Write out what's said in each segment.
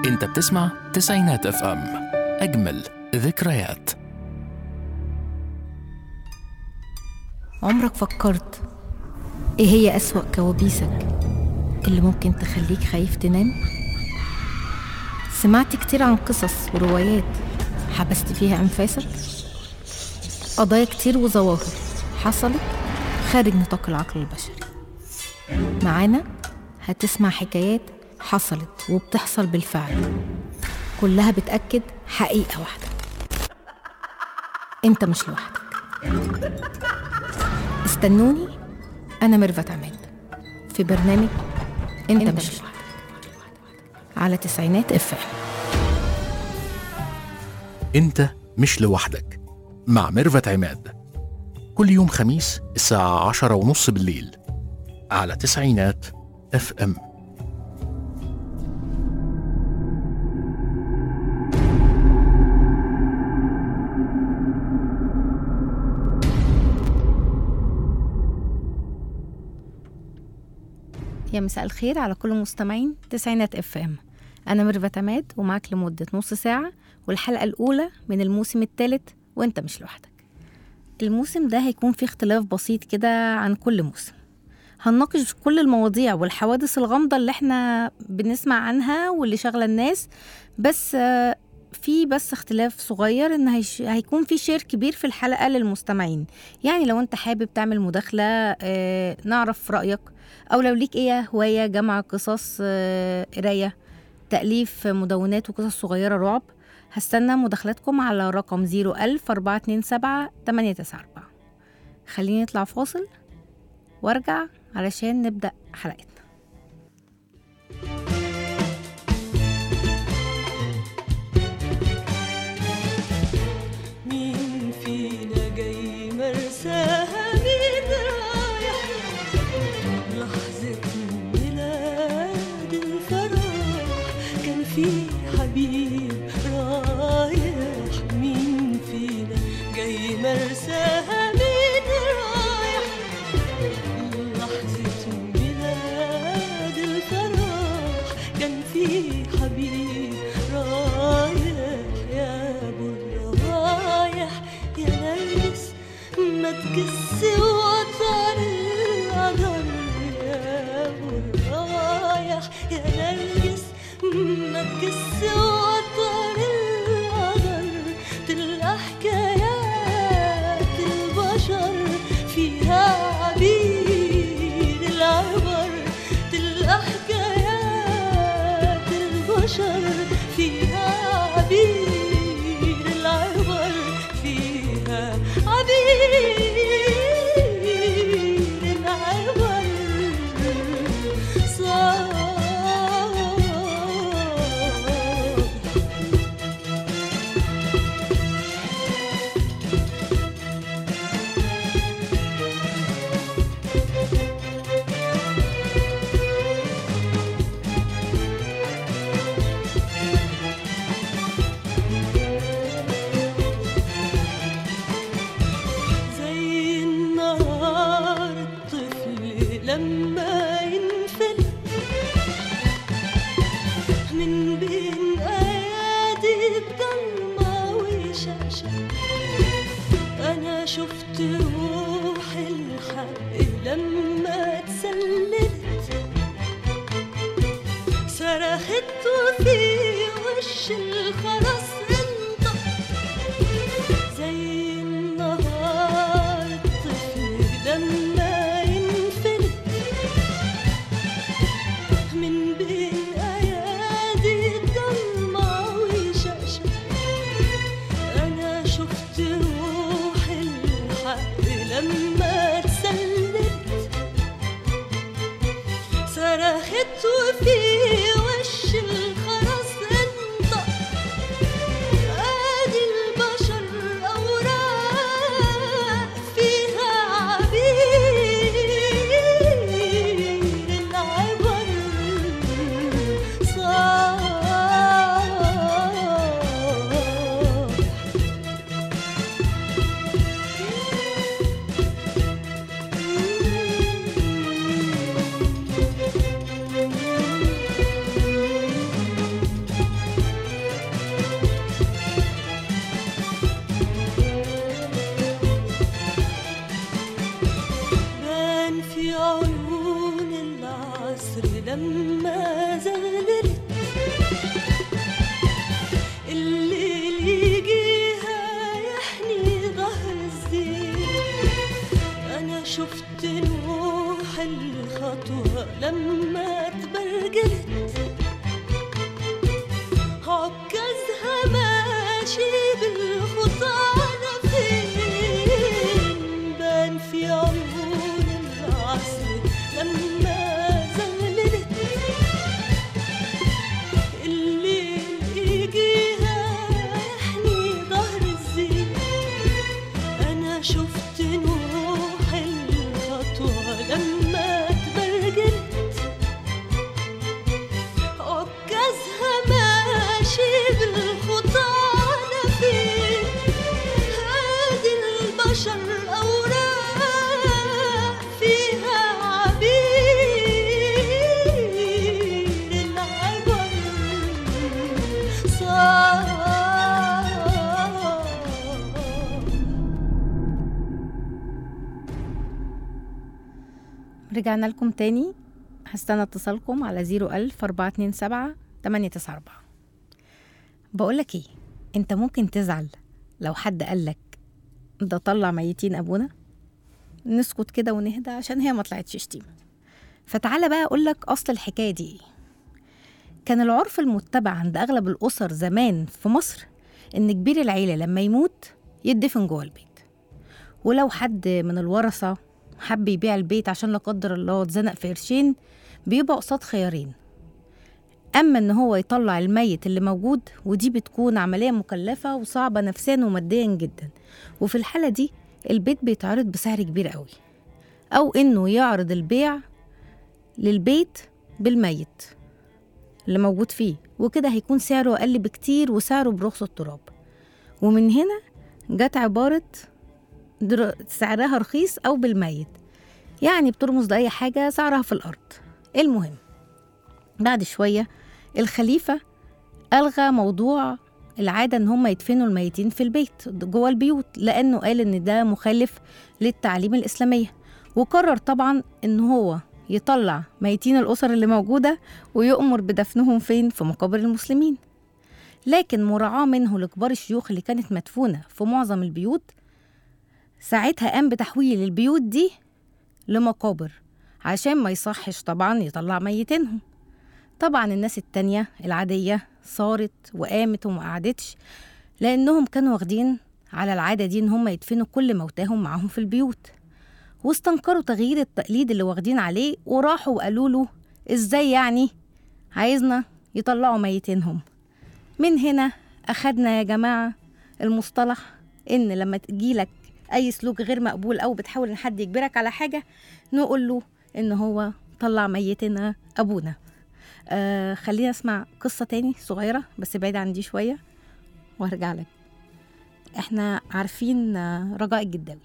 انت بتسمع تسعينات اف ام اجمل ذكريات عمرك فكرت ايه هي أسوأ كوابيسك اللي ممكن تخليك خايف تنام؟ سمعت كتير عن قصص وروايات حبست فيها أنفاسك؟ قضايا كتير وظواهر حصلت خارج نطاق العقل البشري معانا هتسمع حكايات حصلت وبتحصل بالفعل كلها بتأكد حقيقة واحدة انت مش لوحدك استنوني أنا ميرفت عماد في برنامج أنت, انت مش لوحدك على تسعينات اف انت مش لوحدك مع ميرفت عماد كل يوم خميس الساعة عشرة ونص بالليل على تسعينات اف ام يا مساء الخير على كل مستمعين تسعينات اف ام انا ميرفت عماد ومعاك لمدة نص ساعة والحلقة الأولى من الموسم الثالث وانت مش لوحدك الموسم ده هيكون فيه اختلاف بسيط كده عن كل موسم هنناقش كل المواضيع والحوادث الغامضة اللي احنا بنسمع عنها واللي شاغلة الناس بس آه، في بس اختلاف صغير ان هيش... هيكون في شير كبير في الحلقة للمستمعين يعني لو انت حابب تعمل مداخلة اه نعرف رأيك او لو ليك ايه هواية جمع قصص اه قراية تأليف مدونات وقصص صغيرة رعب هستنى مداخلاتكم على رقم 01000 427 894 خليني نطلع فاصل وارجع علشان نبدأ حلقتنا مين فينا جاي مرساها مين رايح لحظة ميلاد الفرح كان في حبيب رايح مين فينا جاي مرساها مين رايح لحظة ميلاد الفرح كان في حبيب رايح يا ابو الروايح يا نرجس ما تكس وطن القدر يا ابو الروايح يا نرجس ما تكس وطن القدر تلقى حكايات البشر فيها عبير العبر تلقى حكايات البشر فيها عبير العبر فيها عبير العبر صار زي النهار الطفل لما ينفل من بين ايادي بضلمة وشاشة انا شفت روح الحق لما اتسللت صرخت وفي وش الخرس انطق زي النهار الطفل لما ينفلت من بين ايادي الضلمة وشاشة انا شفت روح الحق لما اتسلت صرخت وفي وش الخرس انطق ادي البشر اوراق فيها عبير العبر صار لما زغللت الليل يجيها يحني ظهر الزين أنا شفت نوح الخطوة لما تبرجلت عكازها ماشي بالخطى على فين بان في عيون العصر لما زغللت الليل يجيها يحني ظهر الزين أنا شفت نوح الخطوة لما تبرجلت عكازها ماشي بالخطى على فين هادي البشر أوراق فيها عبير العبر صار رجعنا لكم تاني هستنى اتصالكم على 01000 427 894 بقولك ايه انت ممكن تزعل لو حد قالك ده طلع ميتين ابونا نسكت كده ونهدى عشان هي ما طلعتش شتيمة فتعالى بقى اقولك اصل الحكاية دي ايه كان العرف المتبع عند اغلب الاسر زمان في مصر ان كبير العيلة لما يموت يدفن جوه البيت ولو حد من الورثة حب يبيع البيت عشان لا قدر الله اتزنق في قرشين بيبقى قصاد خيارين أما إن هو يطلع الميت اللي موجود ودي بتكون عملية مكلفة وصعبة نفسيا وماديا جدا وفي الحالة دي البيت بيتعرض بسعر كبير قوي أو إنه يعرض البيع للبيت بالميت اللي موجود فيه وكده هيكون سعره أقل بكتير وسعره برخص التراب ومن هنا جت عبارة در... سعرها رخيص أو بالميت يعني بترمز لأي حاجة سعرها في الأرض المهم بعد شوية الخليفة ألغى موضوع العادة إن هم يدفنوا الميتين في البيت جوه البيوت لأنه قال إن ده مخالف للتعليم الإسلامية وقرر طبعا إن هو يطلع ميتين الأسر اللي موجودة ويؤمر بدفنهم فين في مقابر المسلمين لكن مراعاة منه لكبار الشيوخ اللي كانت مدفونة في معظم البيوت ساعتها قام بتحويل البيوت دي لمقابر عشان ما يصحش طبعا يطلع ميتينهم طبعا الناس التانية العادية صارت وقامت وما قعدتش لأنهم كانوا واخدين على العادة دي إن هم يدفنوا كل موتاهم معاهم في البيوت واستنكروا تغيير التقليد اللي واخدين عليه وراحوا وقالوا له إزاي يعني عايزنا يطلعوا ميتينهم من هنا أخدنا يا جماعة المصطلح إن لما تجيلك أي سلوك غير مقبول أو بتحاول إن حد يجبرك على حاجة نقول له إن هو طلع ميتنا أبونا آه خلينا اسمع قصة تاني صغيرة بس بعيدة عن دي شوية وهرجع لك احنا عارفين آه، رجاء الجداوي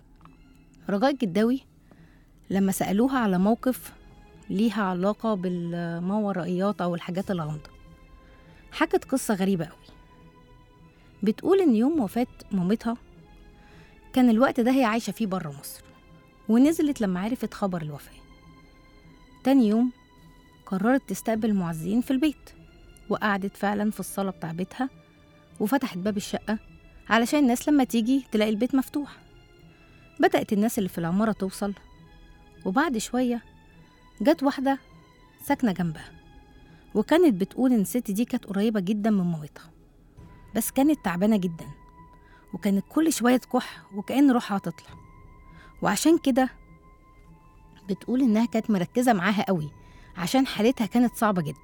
رجاء الجداوي لما سألوها على موقف ليها علاقة بالماورائيات أو الحاجات الغامضة حكت قصة غريبة قوي بتقول إن يوم وفاة مامتها كان الوقت ده هي عايشة فيه برا مصر ونزلت لما عرفت خبر الوفاة تاني يوم قررت تستقبل معزين في البيت وقعدت فعلا في الصالة بتاع بيتها وفتحت باب الشقة علشان الناس لما تيجي تلاقي البيت مفتوح بدأت الناس اللي في العمارة توصل وبعد شوية جت واحدة ساكنة جنبها وكانت بتقول إن الست دي كانت قريبة جدا من مامتها بس كانت تعبانة جدا وكانت كل شوية تكح وكأن روحها هتطلع وعشان كده بتقول إنها كانت مركزة معاها قوي عشان حالتها كانت صعبة جدا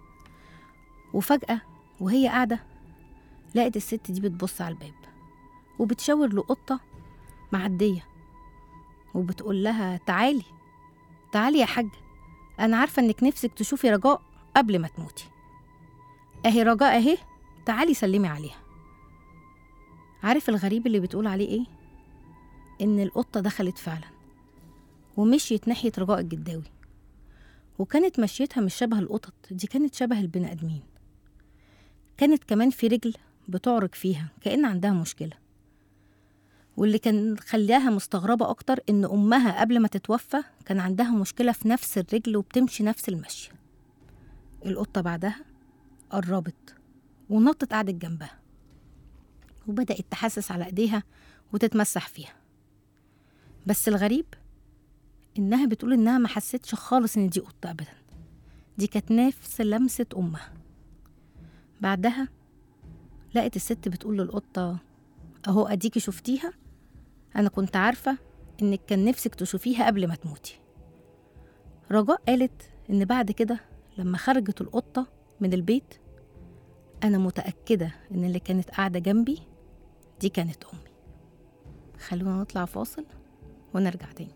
وفجأة وهي قاعدة لقت الست دي بتبص على الباب وبتشاور لقطة معدية وبتقول لها تعالي تعالي يا حاجة أنا عارفة إنك نفسك تشوفي رجاء قبل ما تموتي أهي رجاء أهي تعالي سلمي عليها عارف الغريب اللي بتقول عليه إيه؟ إن القطة دخلت فعلا ومشيت ناحية رجاء الجداوي وكانت مشيتها مش شبه القطط دي كانت شبه البني آدمين كانت كمان في رجل بتعرج فيها كأن عندها مشكلة واللي كان خلاها مستغربة أكتر إن أمها قبل ما تتوفى كان عندها مشكلة في نفس الرجل وبتمشي نفس المشي القطة بعدها قربت ونطت قعدت جنبها وبدأت تحسس على إيديها وتتمسح فيها بس الغريب إنها بتقول إنها ما حستش خالص إن دي قطة أبدا دي كانت نفس لمسة أمها بعدها لقت الست بتقول للقطة أهو أديكي شفتيها أنا كنت عارفة إنك كان نفسك تشوفيها قبل ما تموتي رجاء قالت إن بعد كده لما خرجت القطة من البيت أنا متأكدة إن اللي كانت قاعدة جنبي دي كانت أمي خلونا نطلع فاصل ونرجع تاني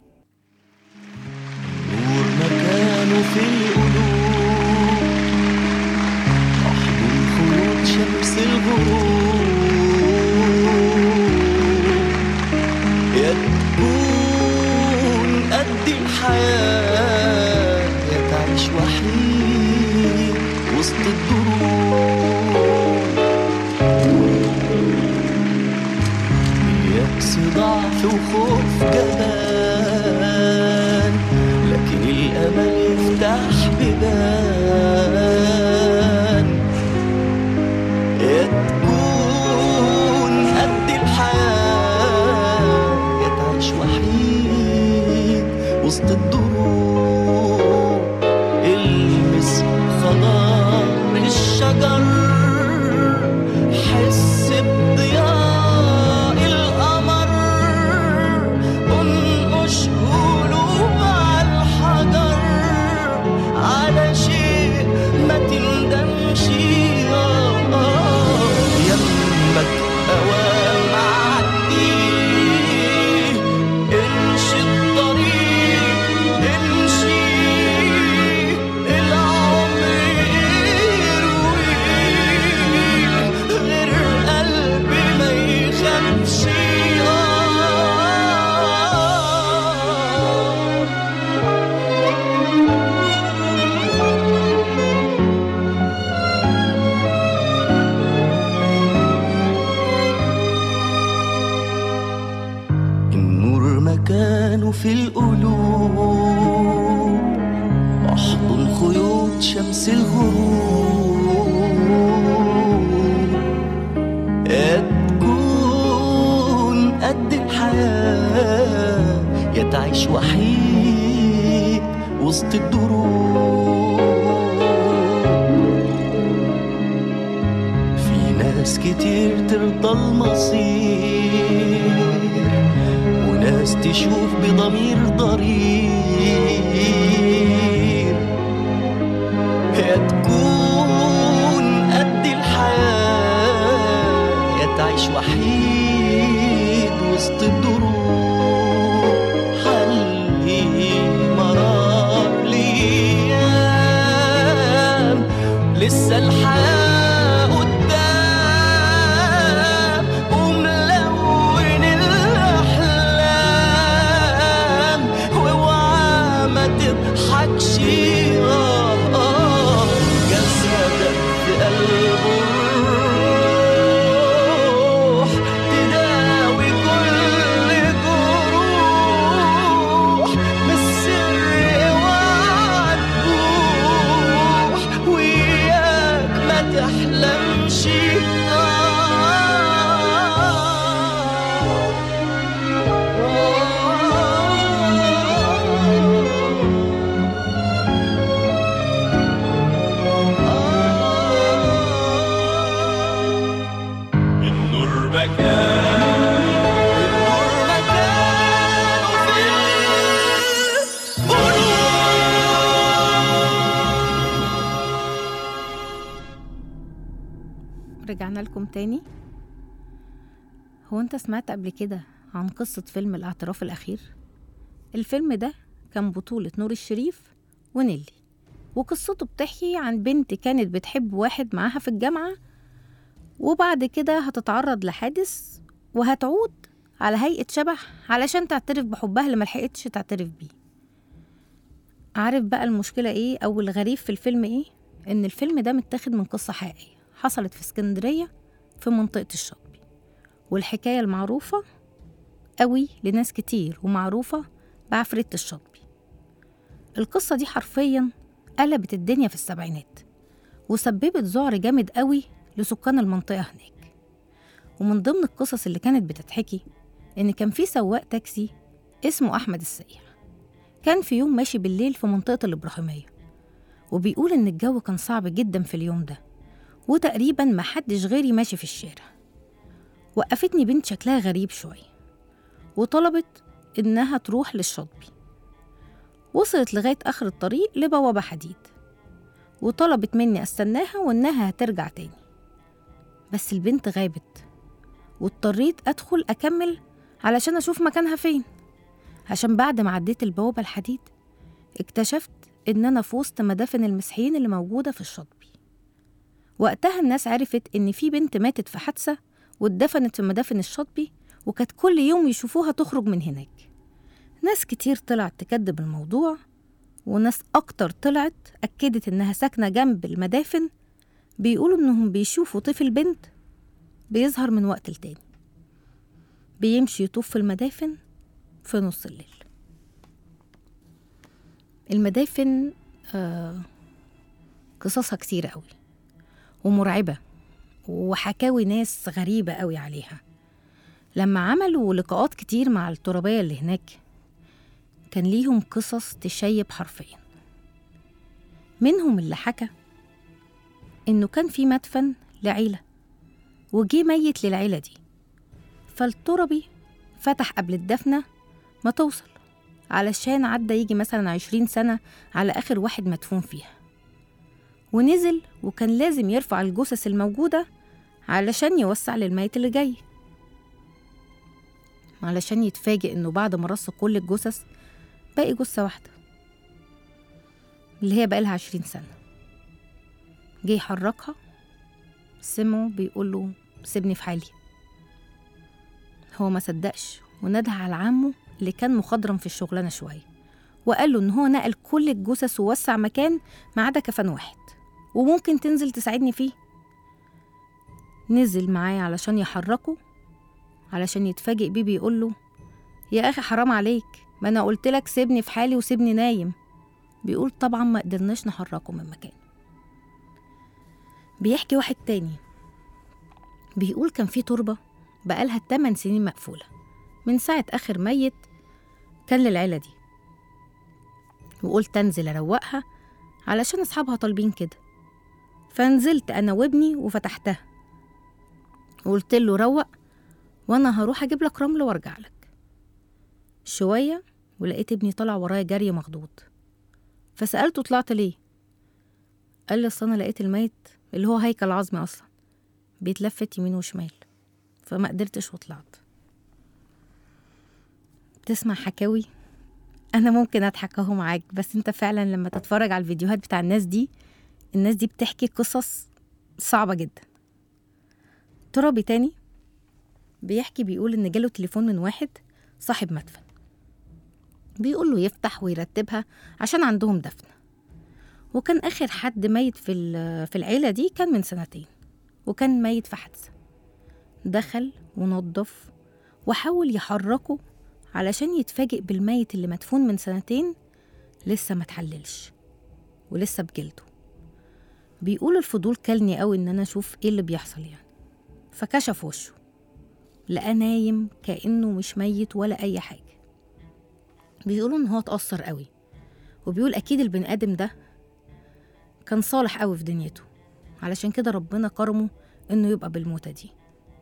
نور مكانه في القلوب أحضن خيوط شمس الغروب يا تكون قد الحياة يا تعيش وحيد وسط الدروب اليأس ضعف وخوف جبان لكن الأمل يفتح بيبان يا تكون قد الحياة يا تعيش وحيد وسط الدروب المس خضار الشجر حس بضياء القمر انقش قلوب على الحجر على شيء ما تندمش آه، آه، يمك اوام عدي امشي الطريق امشي العمر يروي غير قلبي ما يخافش النور مكانه في القلوب احضن خيوط شمس الغروب يا تكون قد الحياة يا تعيش وحيد وسط الدروب في ناس كتير ترضى المصير وناس تشوف بضمير ضرير يا تكون قد الحياة يا تعيش وحيد وسط الدروب حلي مرار ليام لسه الحياة قدام وملون الأحلام واوعى ما تضحكش آه آه جسدك في قلبه الروح تداوي كل جروح بالسر اوعى تبوح وياك ما تحلمش النور مكان النور مكانه في رجعنا لكم تاني هو انت سمعت قبل كده عن قصة فيلم الاعتراف الأخير؟ الفيلم ده كان بطولة نور الشريف ونيلي وقصته بتحكي عن بنت كانت بتحب واحد معاها في الجامعة وبعد كده هتتعرض لحادث وهتعود على هيئة شبح علشان تعترف بحبها اللي ملحقتش تعترف بيه عارف بقى المشكلة ايه أو الغريب في الفيلم ايه؟ إن الفيلم ده متاخد من قصة حقيقية حصلت في اسكندرية في منطقة الشاطبي والحكاية المعروفة قوي لناس كتير ومعروفة بعفريت الشطبي القصة دي حرفيا قلبت الدنيا في السبعينات وسببت ذعر جامد قوي لسكان المنطقة هناك ومن ضمن القصص اللي كانت بتتحكي إن كان في سواق تاكسي اسمه أحمد السيح كان في يوم ماشي بالليل في منطقة الإبراهيمية وبيقول إن الجو كان صعب جدا في اليوم ده وتقريبا محدش غيري ماشي في الشارع وقفتني بنت شكلها غريب شوية وطلبت إنها تروح للشاطبي وصلت لغاية آخر الطريق لبوابة حديد وطلبت مني أستناها وإنها هترجع تاني بس البنت غابت واضطريت أدخل أكمل علشان أشوف مكانها فين عشان بعد ما عديت البوابة الحديد اكتشفت إن أنا في وسط مدافن المسيحيين اللي موجودة في الشاطبي وقتها الناس عرفت إن في بنت ماتت في حادثة واتدفنت في مدافن الشاطبي وكانت كل يوم يشوفوها تخرج من هناك ناس كتير طلعت تكذب الموضوع وناس أكتر طلعت أكدت إنها ساكنة جنب المدافن بيقولوا إنهم بيشوفوا طفل بنت بيظهر من وقت لتاني بيمشي يطوف في المدافن في نص الليل المدافن آه قصصها كتير قوي ومرعبة وحكاوي ناس غريبة قوي عليها لما عملوا لقاءات كتير مع الترابية اللي هناك كان ليهم قصص تشيب حرفيا منهم اللي حكى إنه كان في مدفن لعيلة وجي ميت للعيلة دي فالتربي فتح قبل الدفنة ما توصل علشان عدى يجي مثلا عشرين سنة على آخر واحد مدفون فيها ونزل وكان لازم يرفع الجثث الموجودة علشان يوسع للميت اللي جاي علشان يتفاجئ إنه بعد ما رص كل الجثث باقي جثة واحدة اللي هي بقالها عشرين سنة جه يحركها سمعه بيقول له سيبني في حالي هو ما صدقش ونده على عمه اللي كان مخضرم في الشغلانة شوية وقال له إن هو نقل كل الجثث ووسع مكان ما عدا كفن واحد وممكن تنزل تساعدني فيه نزل معاه علشان يحركه علشان يتفاجئ بيه بيقول له يا أخي حرام عليك ما أنا قلت لك سيبني في حالي وسيبني نايم بيقول طبعا ما قدرناش نحركه من مكانه بيحكي واحد تاني بيقول كان في تربة بقالها 8 سنين مقفولة من ساعة آخر ميت كان للعيلة دي وقلت أنزل أروقها علشان أصحابها طالبين كده فنزلت أنا وابني وفتحتها وقلت له روق وأنا هروح أجيب لك رمل وأرجع لك شوية ولقيت ابني طلع ورايا جري مخضوض فسألته طلعت ليه قال لي أصل أنا لقيت الميت اللي هو هيكل عظمي أصلا بيتلفت يمين وشمال فما قدرتش وطلعت تسمع حكاوي انا ممكن اضحك اهو معاك بس انت فعلا لما تتفرج على الفيديوهات بتاع الناس دي الناس دي بتحكي قصص صعبة جدا ترابي تاني بيحكي بيقول ان جاله تليفون من واحد صاحب مدفن بيقول له يفتح ويرتبها عشان عندهم دفن وكان اخر حد ميت في ال- في العيلة دي كان من سنتين وكان ميت في حادثة دخل ونظف وحاول يحركه علشان يتفاجئ بالميت اللي مدفون من سنتين لسه ما اتحللش ولسه بجلده بيقول الفضول كلني قوي ان انا اشوف ايه اللي بيحصل يعني فكشف وشه لقاه نايم كانه مش ميت ولا اي حاجه بيقولوا ان هو اتاثر قوي وبيقول اكيد البني ادم ده كان صالح قوي في دنيته علشان كده ربنا كرمه انه يبقى بالموتة دي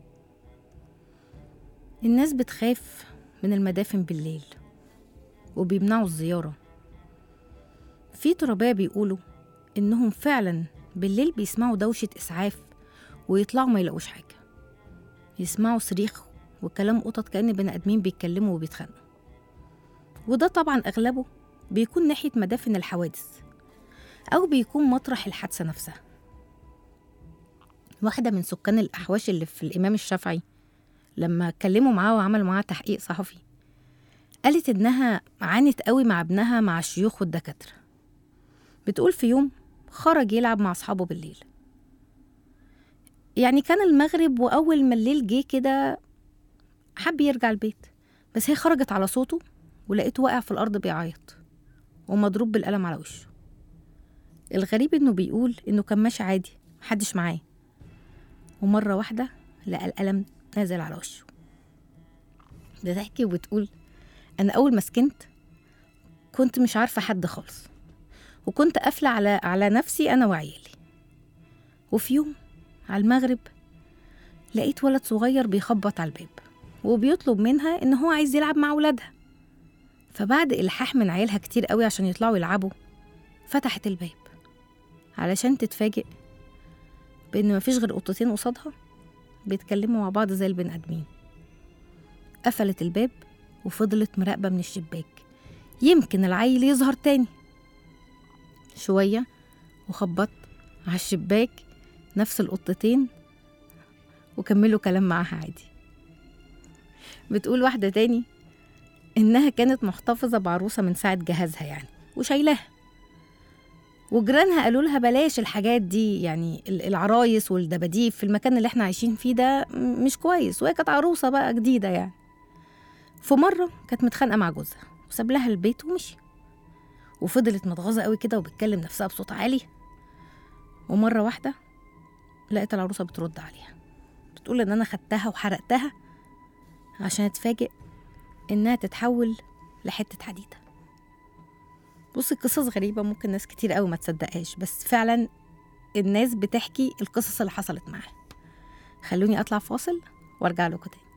الناس بتخاف من المدافن بالليل وبيمنعوا الزيارة في تربية بيقولوا إنهم فعلا بالليل بيسمعوا دوشة إسعاف ويطلعوا ما يلاقوش حاجة يسمعوا صريخ وكلام قطط كأن بني آدمين بيتكلموا وبيتخانقوا وده طبعا أغلبه بيكون ناحية مدافن الحوادث أو بيكون مطرح الحادثة نفسها واحدة من سكان الأحواش اللي في الإمام الشافعي لما اتكلموا معاه وعملوا معاه تحقيق صحفي قالت إنها عانت قوي مع ابنها مع الشيوخ والدكاترة بتقول في يوم خرج يلعب مع أصحابه بالليل يعني كان المغرب وأول ما الليل جه كده حب يرجع البيت بس هي خرجت على صوته ولقيته واقع في الأرض بيعيط ومضروب بالقلم على وشه الغريب إنه بيقول إنه كان ماشي عادي محدش معاه ومرة واحدة لقى القلم نازل على وشه بتحكي وبتقول أنا أول ما سكنت كنت مش عارفة حد خالص وكنت قافلة على على نفسي أنا وعيالي وفي يوم على المغرب لقيت ولد صغير بيخبط على الباب وبيطلب منها إن هو عايز يلعب مع ولادها فبعد إلحاح من عيالها كتير قوي عشان يطلعوا يلعبوا فتحت الباب علشان تتفاجئ بإن مفيش غير قطتين قصادها بيتكلموا مع بعض زي البني آدمين قفلت الباب وفضلت مراقبة من الشباك يمكن العيل يظهر تاني شوية وخبطت على الشباك نفس القطتين وكملوا كلام معاها عادي بتقول واحدة تاني إنها كانت محتفظة بعروسة من ساعة جهازها يعني وشايلاها وجيرانها قالوا لها بلاش الحاجات دي يعني ال- العرايس والدباديب في المكان اللي احنا عايشين فيه ده م- مش كويس وهي كانت عروسة بقى جديدة يعني في مرة كانت متخانقة مع جوزها وساب لها البيت ومشي وفضلت متغاظة قوي كده وبتكلم نفسها بصوت عالي ومرة واحدة لقيت العروسة بترد عليها بتقول إن أنا خدتها وحرقتها عشان أتفاجئ إنها تتحول لحتة حديدة بصي قصص غريبة ممكن ناس كتير قوي ما تصدقهاش بس فعلا الناس بتحكي القصص اللي حصلت معاها خلوني أطلع فاصل وأرجع لكم تاني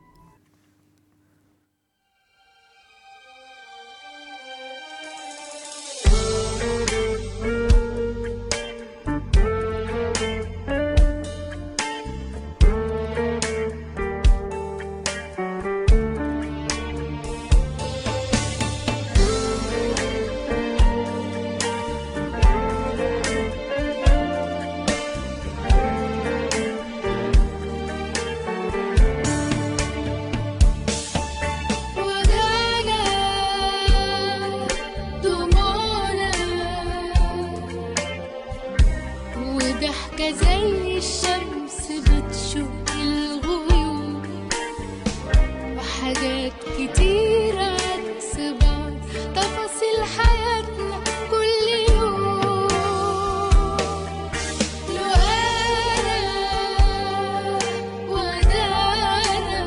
ودانا دموعنا وضحكة زي الشمس بتشق الغيوم وحاجات كتير عكس بعض تفاصيل حياتنا كل يوم لو أنا ودانا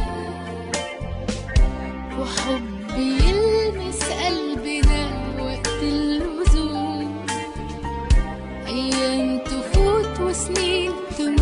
وحب يلمس قلبنا وقت اللزوم أيام تفوت وسنين تمر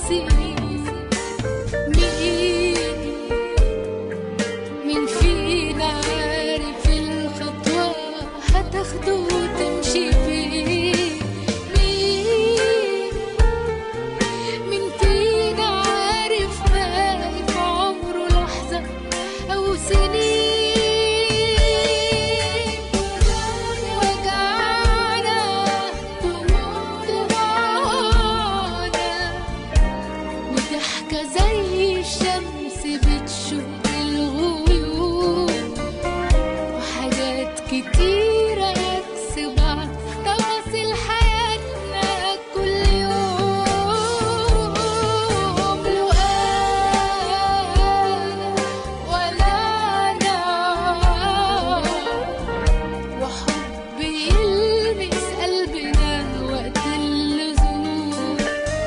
سنين مين مين فينا عارف الخطوة هتاخده وتمشي فين مين مين فينا عارف باقي في عمره لحظة أو سنين وجعنا دموعنا وضحكة زي الشمس بتشق الغيوم وحاجات كتيرة عكس بعض تفاصيل حياتنا كل يوم لو أنا ولا أنا وحب يلمس قلبنا وقت اللزوم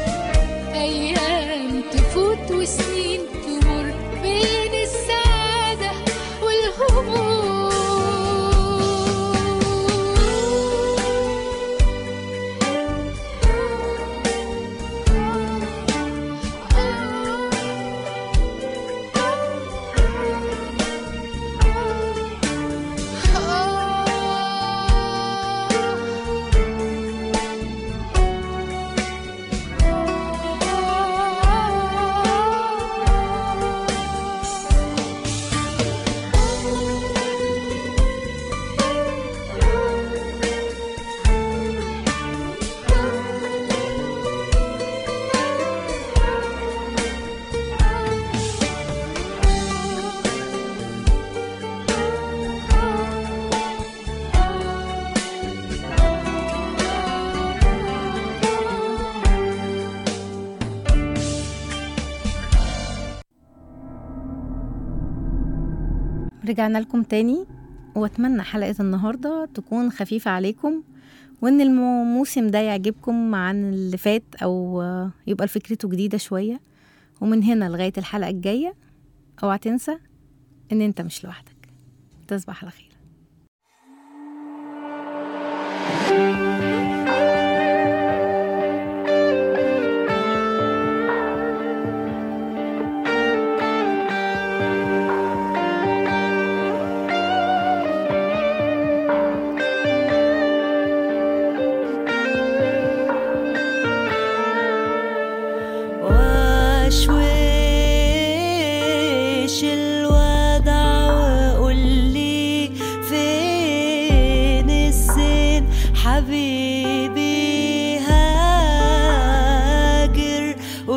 أيام تفوت وسنين تمر بين السعادة والهموم رجعنا لكم تاني واتمنى حلقة النهاردة تكون خفيفة عليكم وان الموسم ده يعجبكم عن اللي فات او يبقى فكرته جديدة شوية ومن هنا لغاية الحلقة الجاية اوعى تنسى ان انت مش لوحدك تصبح على خير واشويش الودع وقولي فين الزين حبيبي هاجر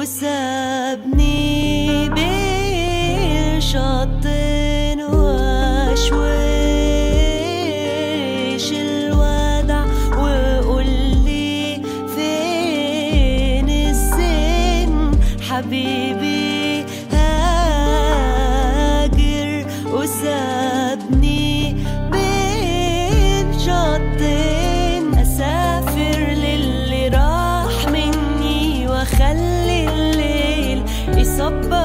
وسابني بين شطين واشويش الودع وقولي فين الزين حبيبي هاجر وسابني بين شطين اسافر للي راح مني واخلي الليل يصبر